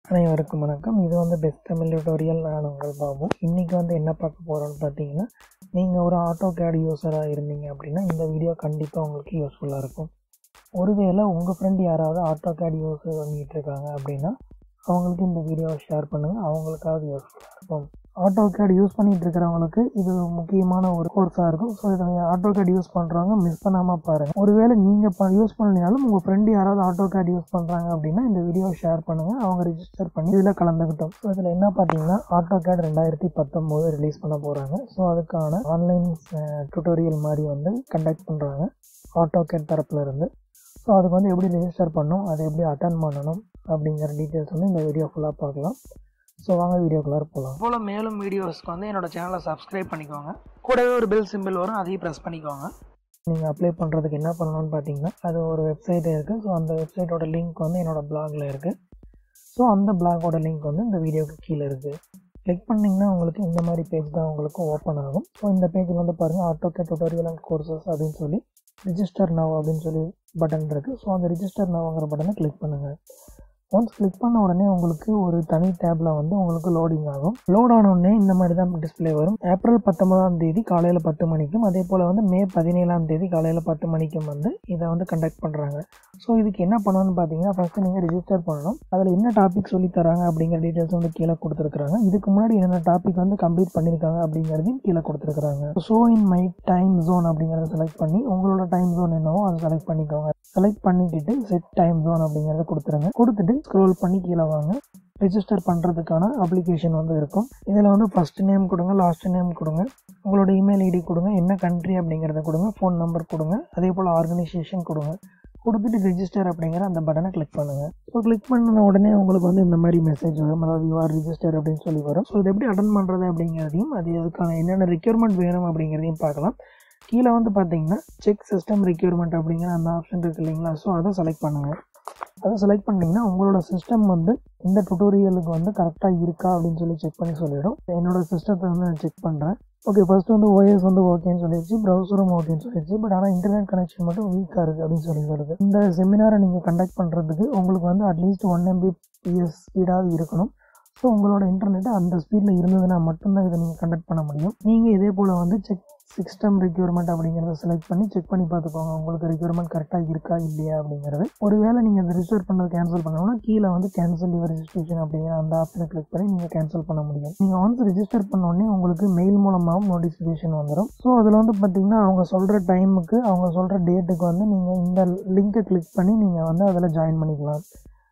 அனைவருக்கும் வணக்கம் இது வந்து பெஸ்ட் தமிழ் டியூட்டோரியல் நான் உங்கள் பாபு இன்றைக்கி வந்து என்ன பார்க்க போகிறோன்னு பார்த்தீங்கன்னா நீங்கள் ஒரு ஆட்டோ கேட் யூஸராக இருந்தீங்க அப்படின்னா இந்த வீடியோ கண்டிப்பாக உங்களுக்கு யூஸ்ஃபுல்லாக இருக்கும் ஒருவேளை உங்கள் ஃப்ரெண்ட் யாராவது ஆட்டோ கேட் யூஸ் பண்ணிகிட்டு இருக்காங்க அப்படின்னா அவங்களுக்கு இந்த வீடியோவை ஷேர் பண்ணுங்கள் அவங்களுக்காவது யூஸ்ஃபுல்லாக இருக்கும் ஆட்டோ கேட் யூஸ் பண்ணிகிட்டு இருக்கிறவங்களுக்கு இது முக்கியமான ஒரு கோர்ஸாக இருக்கும் ஸோ இதை ஆட்டோ கேட் யூஸ் பண்ணுறவங்க மிஸ் பண்ணாமல் பாருங்கள் ஒருவேளை நீங்கள் ப யூஸ் பண்ணலைனாலும் உங்கள் ஃப்ரெண்டு யாராவது ஆட்டோ கேட் யூஸ் பண்ணுறாங்க அப்படின்னா இந்த வீடியோவை ஷேர் பண்ணுங்கள் அவங்க ரிஜிஸ்டர் பண்ணி இதில் கலந்துக்கிட்டோம் ஸோ இதில் என்ன பார்த்தீங்கன்னா ஆட்டோ கேட் ரெண்டாயிரத்தி பத்தொம்போது ரிலீஸ் பண்ண போகிறாங்க ஸோ அதுக்கான ஆன்லைன் டுட்டோரியல் மாதிரி வந்து கண்டக்ட் பண்ணுறாங்க ஆட்டோ கேட் தரப்புல இருந்து ஸோ அதுக்கு வந்து எப்படி ரெஜிஸ்டர் பண்ணணும் அதை எப்படி அட்டன் பண்ணணும் அப்படிங்கிற டீட்டெயில்ஸ் வந்து இந்த வீடியோ ஃபுல்லாக பார்க்கலாம் ஸோ வாங்க வீடியோக்குள்ளார போகலாம் போல் மேலும் வீடியோஸ்க்கு வந்து என்னோட சேனலை சப்ஸ்கிரைப் பண்ணிக்கோங்க கூடவே ஒரு பெல் சிம்பிள் வரும் அதையும் ப்ரெஸ் பண்ணிக்கோங்க நீங்கள் அப்ளை பண்ணுறதுக்கு என்ன பண்ணணும்னு பார்த்தீங்கன்னா அது ஒரு வெப்சைட் இருக்குது ஸோ அந்த வெப்சைட்டோட லிங்க் வந்து என்னோடய பிளாகில் இருக்குது ஸோ அந்த பிளாகோட லிங்க் வந்து இந்த வீடியோக்கு கீழே இருக்குது கிளிக் பண்ணிங்கன்னா உங்களுக்கு இந்த மாதிரி பேஜ் தான் உங்களுக்கு ஓப்பன் ஆகும் ஸோ இந்த பேஜில் வந்து பாருங்கள் ஆட்டோகே டுட்டோரியல் அண்ட் கோர்சஸ் அப்படின்னு சொல்லி ரிஜிஸ்டர் நவ் அப்படின்னு சொல்லி பட்டன் இருக்குது ஸோ அந்த ரிஜிஸ்டர் நவ்ங்கிற பட்டனை கிளிக் பண்ணுங்கள் ஒன்ஸ் கிளிக் பண்ண உடனே உங்களுக்கு ஒரு தனி டேப்பில் வந்து உங்களுக்கு லோடிங் ஆகும் லோட் ஆன உடனே இந்த மாதிரி தான் டிஸ்பிளே வரும் ஏப்ரல் பத்தொன்பதாம் தேதி காலையில் பத்து மணிக்கும் அதே போல் வந்து மே பதினேழாம் தேதி காலையில் பத்து மணிக்கும் வந்து இதை வந்து கண்டக்ட் பண்ணுறாங்க ஸோ இதுக்கு என்ன பண்ணணும்னு பார்த்தீங்கன்னா ஃபஸ்ட்டு நீங்கள் ரிஜிஸ்டர் பண்ணணும் அதில் என்ன டாபிக் சொல்லி தராங்க அப்படிங்கிற டீட்டெயில்ஸ் வந்து கீழே கொடுத்துருக்காங்க இதுக்கு முன்னாடி என்னென்ன டாபிக் வந்து கம்ப்ளீட் பண்ணியிருக்காங்க அப்படிங்கிறதையும் கீழே கொடுத்துருக்காங்க so in my time zone அப்படிங்கிறத செலக்ட் பண்ணி உங்களோட டைம் ஜோன் என்னவோ அதை செலக்ட் பண்ணிக்கோங்க செலக்ட் பண்ணிக்கிட்டு செட் டைம் ஜோன் அப்படிங்கிறத கொடுத்துருங்க கொடுத்துட்டு ஸ்க்ரோல் பண்ணி கீழே வாங்க ரிஜிஸ்டர் பண்ணுறதுக்கான அப்ளிகேஷன் வந்து இருக்கும் இதில் வந்து ஃபஸ்ட் நேம் கொடுங்க லாஸ்ட் நேம் கொடுங்க உங்களோட இமெயில் ஐடி கொடுங்க என்ன கண்ட்ரி அப்படிங்கிறத கொடுங்க ஃபோன் நம்பர் கொடுங்க அதே போல் ஆர்கனைசேஷன் கொடுங்க கொடுத்துட்டு ரிஜிஸ்டர் அப்படிங்கிற அந்த பட்டனை கிளிக் பண்ணுங்கள் ஸோ கிளிக் பண்ணின உடனே உங்களுக்கு வந்து இந்த மாதிரி மெசேஜ் வரும் அதாவது யூ ஆர் ரிஜிஸ்டர் அப்படின்னு சொல்லி வரும் ஸோ இது எப்படி அட்டன் பண்ணுறது அப்படிங்கிறதையும் அது அதுக்கான என்னென்ன ரெக்யூர்மெண்ட் வேணும் அப்படிங்கிறதையும் பார்க்கலாம் கீழே வந்து பார்த்தீங்கன்னா செக் சிஸ்டம் ரெக்யூர்மெண்ட் அப்படிங்கிற அந்த ஆப்ஷன் இருக்குது இல்லைங்களா ஸோ அதை செலக்ட் பண்ணுங்கள் அதை செலக்ட் பண்ணிங்கன்னா உங்களோட சிஸ்டம் வந்து இந்த டுட்டோரியலுக்கு வந்து கரெக்டாக இருக்கா அப்படின்னு சொல்லி செக் பண்ணி சொல்லிவிடும் என்னோட சிஸ்டத்தை வந்து நான் செக் பண்ணுறேன் ஓகே ஃபர்ஸ்ட் வந்து ஓஎஸ் வந்து ஓகேன்னு சொல்லிடுச்சு ப்ரௌசரும் ஓகேன்னு சொல்லிடுச்சு பட் ஆனால் இன்டர்நெட் கனெக்ஷன் மட்டும் வீக்காக இருக்குது அப்படின்னு சொல்லி வருது இந்த செமினாரை நீங்கள் கண்டக்ட் பண்ணுறதுக்கு உங்களுக்கு வந்து அட்லீஸ்ட் ஒன் எம்பிபிஎஸ் ஸ்பீடாக இருக்கணும் ஸோ உங்களோட இன்டர்நெட் அந்த ஸ்பீடில் இருந்ததுன்னா மட்டும்தான் இதை நீங்கள் கண்டக்ட் பண்ண முடியும் நீங்கள் இதே போல் வந்து செக் சிஸ்டம் ரெக்யூர்மெண்ட் அப்படிங்கிறத செலக்ட் பண்ணி செக் பண்ணி பார்த்துக்கோங்க உங்களுக்கு ரெக்யூர்மெண்ட் கரெக்டாக இருக்கா இல்லையா அப்படிங்கிறது ஒருவேளை நீங்கள் அதை ரிஜிஸ்டர் பண்ணது கேன்சல் பண்ணணும்னா கீழே வந்து கேன்சல் யுவர் ரெஜிஸ்ட்ரேஷன் அப்படிங்கிற அந்த ஆப்ஷனை கிளிக் பண்ணி நீங்கள் கேன்சல் பண்ண முடியும் நீங்கள் ஒன்ஸ் ரிஜிஸ்டர் பண்ணோடனே உங்களுக்கு மெயில் மூலமாகவும் நோட்டிஃபிகேஷன் வந்துடும் ஸோ அதில் வந்து பார்த்தீங்கன்னா அவங்க சொல்கிற டைமுக்கு அவங்க சொல்கிற டேட்டுக்கு வந்து நீங்கள் இந்த லிங்க்கை கிளிக் பண்ணி நீங்கள் வந்து அதில் ஜாயின் பண்ணிக்கலாம்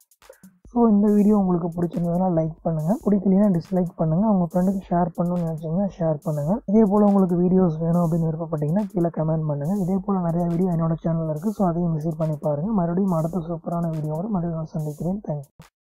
ஸோ இந்த வீடியோ உங்களுக்கு பிடிச்சிருந்ததுன்னா லைக் பண்ணுங்கள் பிடிக்கலைன்னா டிஸ்லைக் பண்ணுங்கள் உங்கள் ஃப்ரெண்டுக்கு ஷேர் பண்ணணும்னு நினச்சிங்கன்னா ஷேர் பண்ணுங்கள் இதே போல் உங்களுக்கு வீடியோஸ் வேணும் அப்படின்னு விருப்பப்பட்டீங்கன்னா கீழே கமெண்ட் பண்ணுங்கள் இதே போல் நிறையா வீடியோ என்னோட சேனலில் இருக்குது ஸோ அதையும் விசிட் பண்ணி பாருங்கள் மறுபடியும் அடுத்த சூப்பரான வீடியோவோட மறுபடியும் சந்திக்கிறேன் தேங்க்யூ